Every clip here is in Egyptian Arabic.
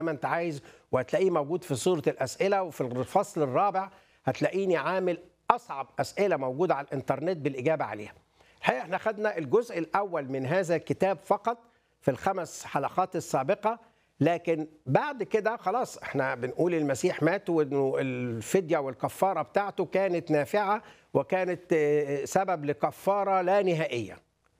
ما انت عايز وهتلاقيه موجود في صورة الأسئلة وفي الفصل الرابع هتلاقيني عامل أصعب أسئلة موجودة على الإنترنت بالإجابة عليها الحقيقة احنا خدنا الجزء الأول من هذا الكتاب فقط في الخمس حلقات السابقة لكن بعد كده خلاص احنا بنقول المسيح مات وانه الفدية والكفارة بتاعته كانت نافعة وكانت آه، سبب لكفارة لا نهائية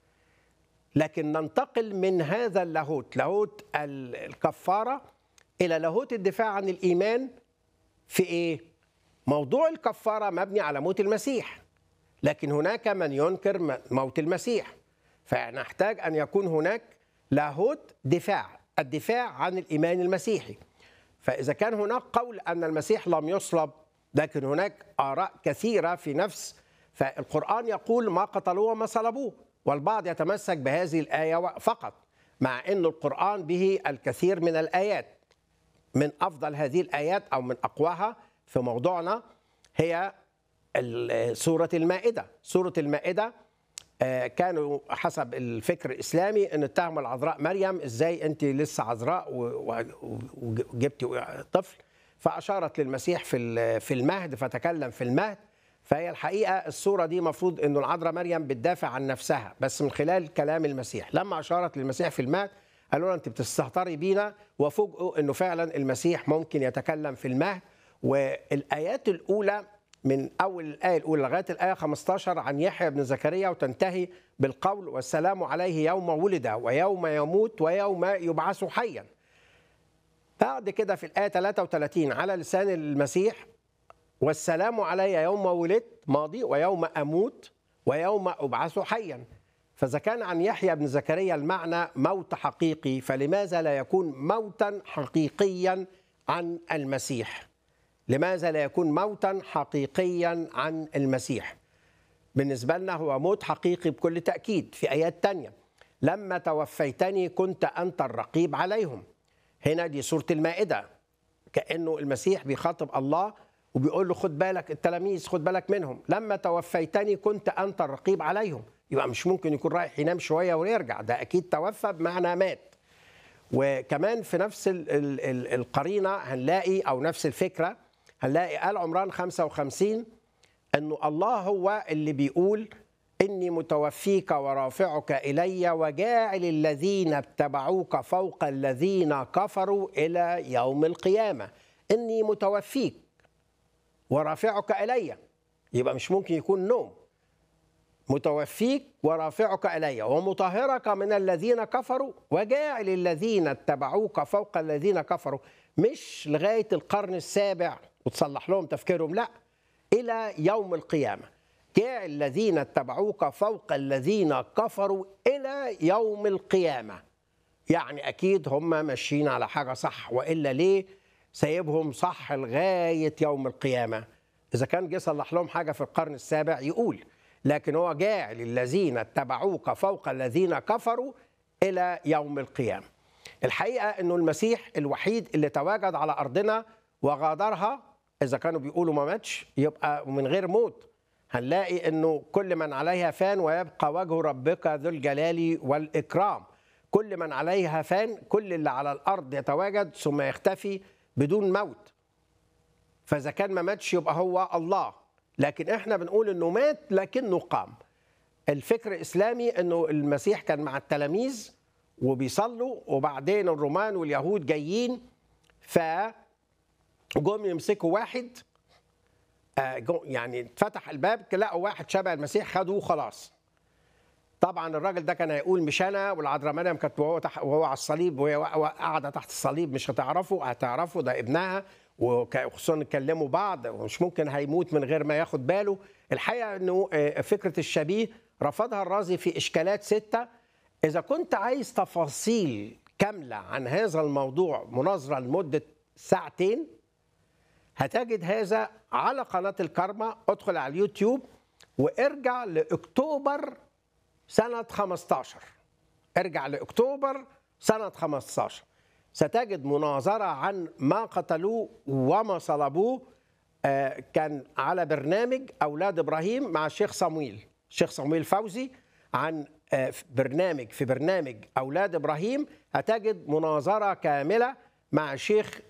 لكن ننتقل من هذا اللاهوت لاهوت ال- الكفارة إلى لاهوت الدفاع عن الإيمان في إيه؟ موضوع الكفارة مبني على موت المسيح لكن هناك من ينكر م- موت المسيح فنحتاج أن يكون هناك لاهوت دفاع الدفاع عن الإيمان المسيحي فإذا كان هناك قول أن المسيح لم يصلب لكن هناك آراء كثيرة في نفس فالقرآن يقول ما قتلوه وما صلبوه والبعض يتمسك بهذه الآية فقط مع أن القرآن به الكثير من الآيات من أفضل هذه الآيات أو من أقواها في موضوعنا هي ال- سورة المائدة سورة المائدة آه، كانوا حسب الفكر الاسلامي ان اتهموا العذراء مريم ازاي انت لسه عذراء و- و- وجبتي طفل فاشارت للمسيح في ال- في المهد فتكلم في المهد فهي الحقيقه الصوره دي مفروض انه العذراء مريم بتدافع عن نفسها بس من خلال كلام المسيح لما اشارت للمسيح في المهد قالوا لها انت بتستهتري بينا وفوجئوا انه فعلا المسيح ممكن يتكلم في المهد والايات الاولى من اول الايه الاولى لغايه الايه 15 عن يحيى بن زكريا وتنتهي بالقول والسلام عليه يوم ولد ويوم يموت ويوم يبعث حيا. بعد كده في الايه 33 على لسان المسيح والسلام علي يوم ولدت ماضي ويوم اموت ويوم ابعث حيا. فاذا كان عن يحيى بن زكريا المعنى موت حقيقي فلماذا لا يكون موتا حقيقيا عن المسيح؟ لماذا لا يكون موتا حقيقيا عن المسيح بالنسبة لنا هو موت حقيقي بكل تأكيد في آيات تانية لما توفيتني كنت أنت الرقيب عليهم هنا دي سورة المائدة كأنه المسيح بيخاطب الله وبيقول له خد بالك التلاميذ خد بالك منهم لما توفيتني كنت أنت الرقيب عليهم يبقى مش ممكن يكون رايح ينام شوية ويرجع ده أكيد توفى بمعنى مات وكمان في نفس ال ال ال القرينة هنلاقي أو نفس الفكرة هنلاقي آل عمران 55 أنه الله هو اللي بيقول إني متوفيك ورافعك إلي وجاعل الذين اتبعوك فوق الذين كفروا إلى يوم القيامة إني متوفيك ورافعك إلي يبقى مش ممكن يكون نوم متوفيك ورافعك الي ومطهرك من الذين كفروا وجاعل الذين اتبعوك فوق الذين كفروا مش لغايه القرن السابع وتصلح لهم تفكيرهم لا الى يوم القيامه جاعل الذين اتبعوك فوق الذين كفروا الى يوم القيامه يعني اكيد هم ماشيين على حاجه صح والا ليه سايبهم صح لغايه يوم القيامه اذا كان جه صلح لهم حاجه في القرن السابع يقول لكن هو جاعل الذين اتبعوك فوق الذين كفروا الى يوم القيامه الحقيقه انه المسيح الوحيد اللي تواجد على ارضنا وغادرها اذا كانوا بيقولوا ما ماتش يبقى من غير موت هنلاقي انه كل من عليها فان ويبقى وجه ربك ذو الجلال والاكرام كل من عليها فان كل اللي على الارض يتواجد ثم يختفي بدون موت فاذا كان ما ماتش يبقى هو الله لكن احنا بنقول انه مات لكنه قام الفكر الاسلامي انه المسيح كان مع التلاميذ وبيصلوا وبعدين الرومان واليهود جايين ف جم يمسكوا واحد آه، جو- يعني اتفتح الباب لقوا واحد شبه المسيح خدوه خلاص طبعا الراجل ده كان هيقول مش انا والعذراء مريم كانت وهو تح... وهو على الصليب وهي وا- قاعده تحت الصليب مش هتعرفوا هتعرفوا ده ابنها وك- وخصوصا يكلموا بعض ومش ممكن هيموت من غير ما ياخد باله الحقيقه انه آه، فكره الشبيه رفضها الرازي في اشكالات سته اذا كنت عايز تفاصيل كامله عن هذا الموضوع مناظره لمده ساعتين هتجد هذا على قناه الكارما ادخل على اليوتيوب وارجع لاكتوبر سنة 15 ارجع لأكتوبر سنة 15 ستجد مناظرة عن ما قتلوه وما صلبوه آه، كان على برنامج أولاد إبراهيم مع الشيخ صمويل الشيخ صمويل فوزي عن آه، برنامج في برنامج أولاد إبراهيم هتجد مناظرة كاملة مع شيخ